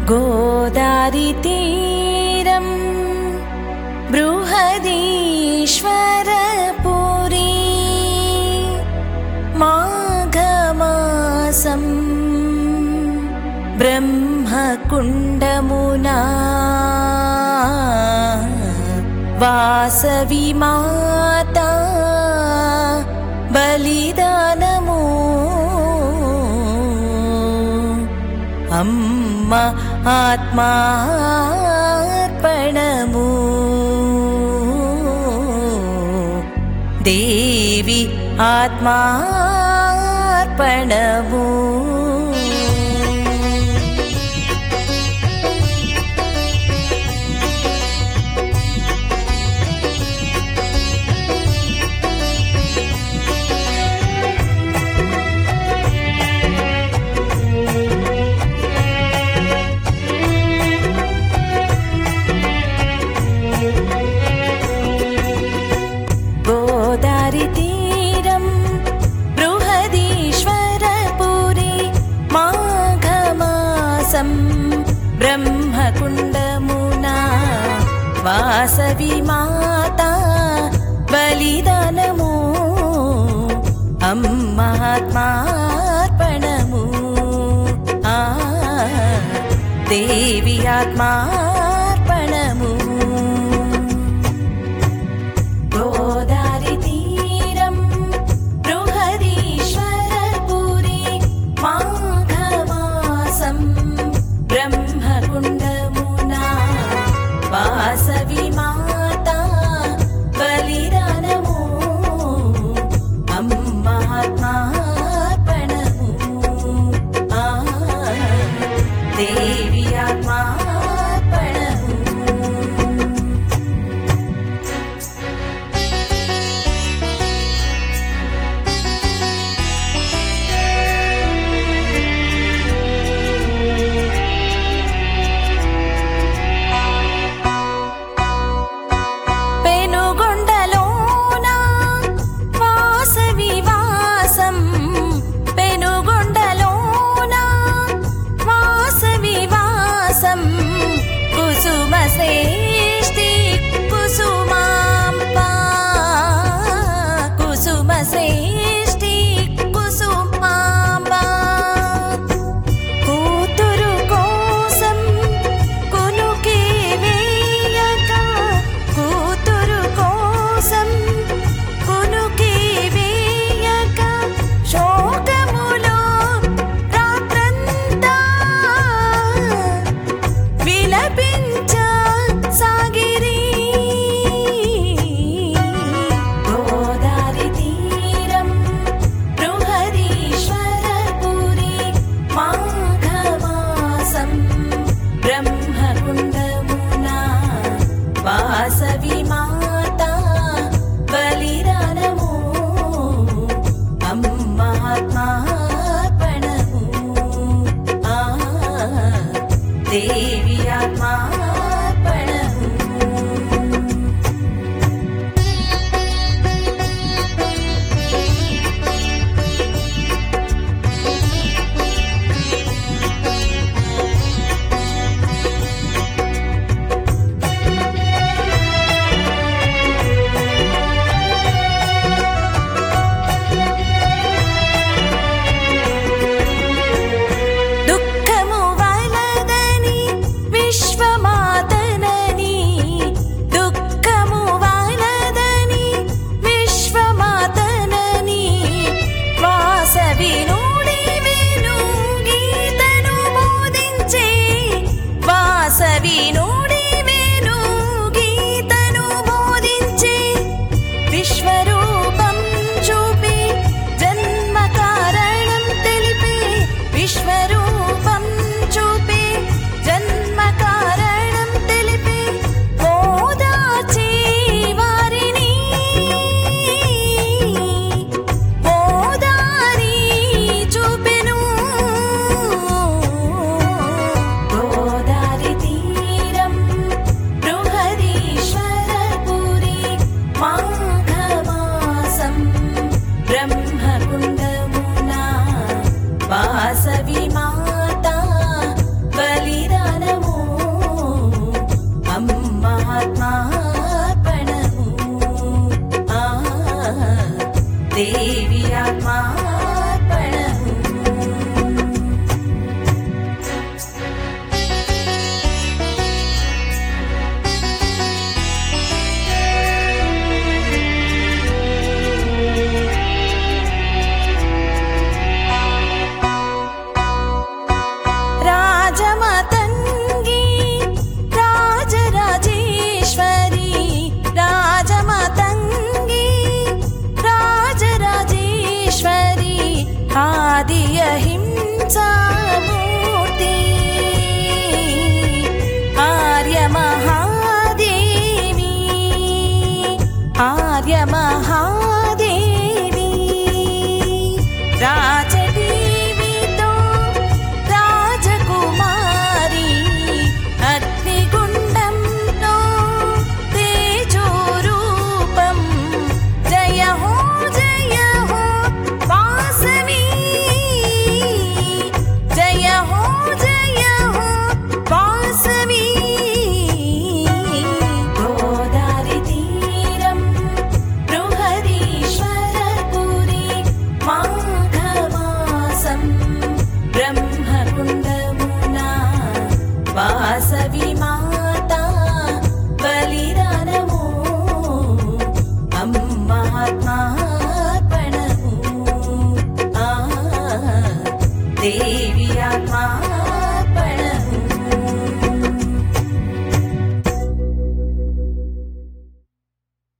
గోదారి తీరం బృహదీశ్వరపురి మాఘమాసం బ్రహ్మకుండమునా వాసవి మాతా బలిదానము అమ్మ ఆత్మార్పణము దేవి ఆత్మార్పణము గోదారి తీరం బృహదీశ్వరపురి మాఘమాసం బ్రహ్మకుండమునా వాసవి మాతా బలిదానము అమ్మాత్మార్పణము ఆ దేవి ఆత్మార్పణము గోదారి తీరం బృహదీశ్వరపురి మాఘమాసం బ్రహ్మకుండమునా వాసవి మాతా బలిదానము అమ్మాత్మార్పణము ఆ దేవి ఆత్మార్పణము పెనుగొండలోన వాసవి వాసం పెనుగొండలోన వాసవి వాసం కుసుమ శ్రేష్ఠి కుసుమాంబా కుసుమ శ్రేష్ఠి కుసుమాంబా కూతురు కోసం కునుకే వేయక కూతురు కోసం కునుకే వేయక శోకములో రాత్రంతా విలపించ సాగిరి గోదారి తీరం బృహదీశ్వరపురి మాఘమాసం బ్రహ్మకుండమునా వాసవి మాతా బలిదానము అమ్మాత్మార్పణము ఆ దేవి